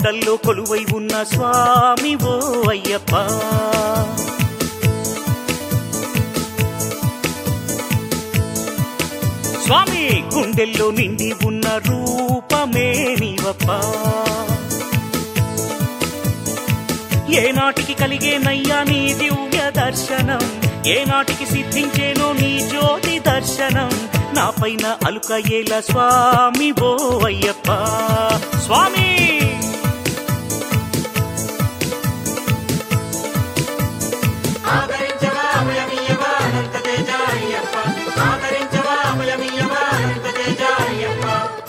కొండల్లో కొలువై ఉన్న స్వామి ఓ అయ్యప్ప స్వామి గుండెల్లో నిండి ఉన్న రూపమే నీవప్ప ఏనాటికి కలిగేనయ్యా నీ దివ్య దర్శనం ఏనాటికి సిద్ధించేనో నీ జ్యోతి దర్శనం నా పైన అలుకయ్యేలా స్వామి ఓ అయ్యప్ప స్వామి ఆదరించవా అభయమీయవా అనంత తేజ అయ్యప్ప ఆదరించవా అభయమీయవా అనంత తేజ అయ్యప్ప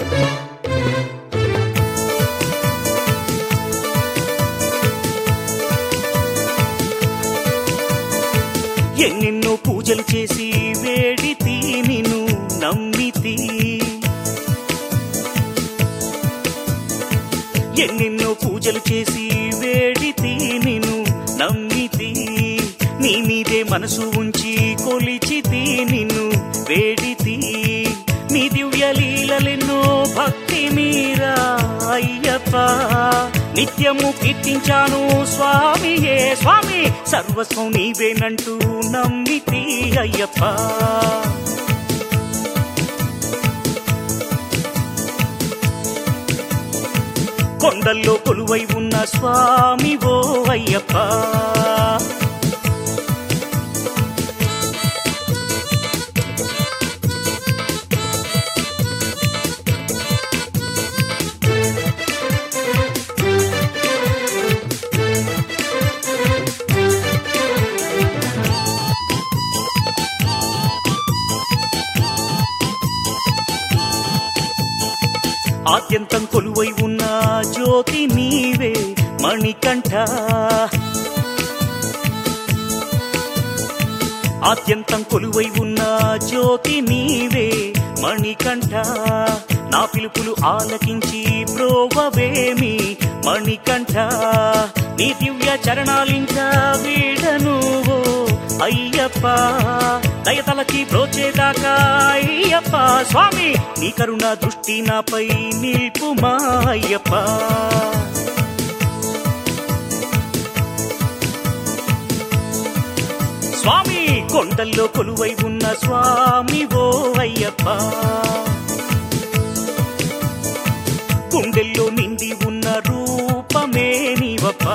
ఎన్నెన్నో పూజలు చేసి వేడితి నిన్ను నమ్మితి ఎన్నెన్నో పూజలు చేసి వేడితి నిన్ను నమ్మితి నీ మీదే మనసు ఉంచి కొలిచితి నిన్ను వేడితి నీ దివ్య లీలలెన్నో భక్తి మీరా అయ్యప్ప నిత్యము కీర్తించాను స్వామియే స్వామి సర్వస్వం నీవేనంటూ నమ్మితి అయ్యప్ప కొండల్లో కొలువై ఉన్న స్వామి ఓ అయ్యప్ప ఆద్యంతం కొలువై ఉన్న జ్యోతి నీవే మణికంఠ ఆద్యంతం కొలువై ఉన్న జ్యోతి నీవే మణికంఠ నా పిలుపులు ఆలకించి ప్రోవవేమి మణికంఠ నీ దివ్య చరణాలింకా వీడను ఓ అయ్యప్ప దయతలకి బ్రోచేదాకా అయ్యప్ప స్వామి నీ కరుణ దృష్టి నాపై నిల్పుమా అయ్యప్ప స్వామి కొండల్లో కొలువై ఉన్న స్వామి ఓ అయ్యప్ప గుండెల్లో నిండి ఉన్న రూపమే నీవప్ప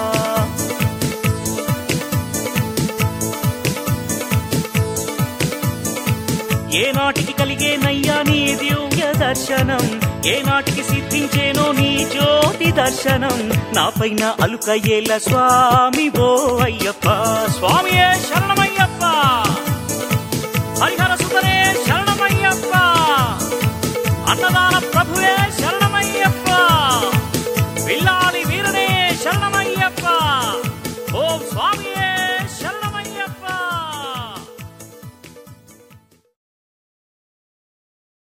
ఏనాటికి కలిగేనయ్యా నీ దివ్య దర్శనం ఏనాటికి సిద్ధించేనో నీ జ్యోతి దర్శనం నా పైన అలుకయ్యేల స్వామి ఓ అయ్యప్ప స్వామియే శరణమయ్యప్ప హరిహర